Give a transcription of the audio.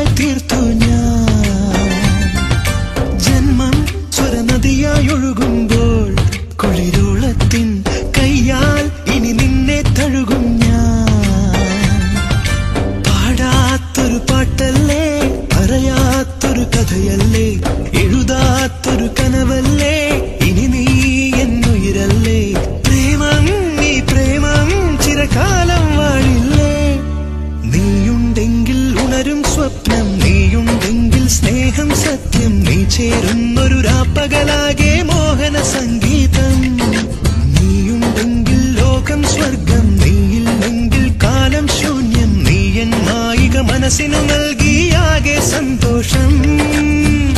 തീർത്തു ഞാൻ ജന്മം സ്വരനദിയായി ഒഴുകുമ്പോൾ കുളിരോളത്തിൻ കയ്യാൽ ഇനി നിന്നെ തഴുകും ഞാൻ പാടാത്തൊരു പാട്ടല്ലേ പറയാത്തൊരു കഥയല്ലേ എഴുതാത്തൊരു കനവല്ലേ ഇനി നീ എന്നുയിരല്ലേ പ്രേമം നീ പ്രേമം ചിരകാലം വാഴില്ലേ നീയുണ്ടെങ്കിൽ ഉണരും സ്വപ്നം നീയുണ്ടെങ്കിൽ സ്നേഹം സത്യം നീ ചേരുന്നൊരു രാപ്പകലാകെ മോഹന സംഗീതം നീയുണ്ടെങ്കിൽ ലോകം സ്വർഗം നീയില്ലെങ്കിൽ കാലം ശൂന്യം നീ എൻ നായിക മനസ്സിനു നൽകിയാകെ സന്തോഷം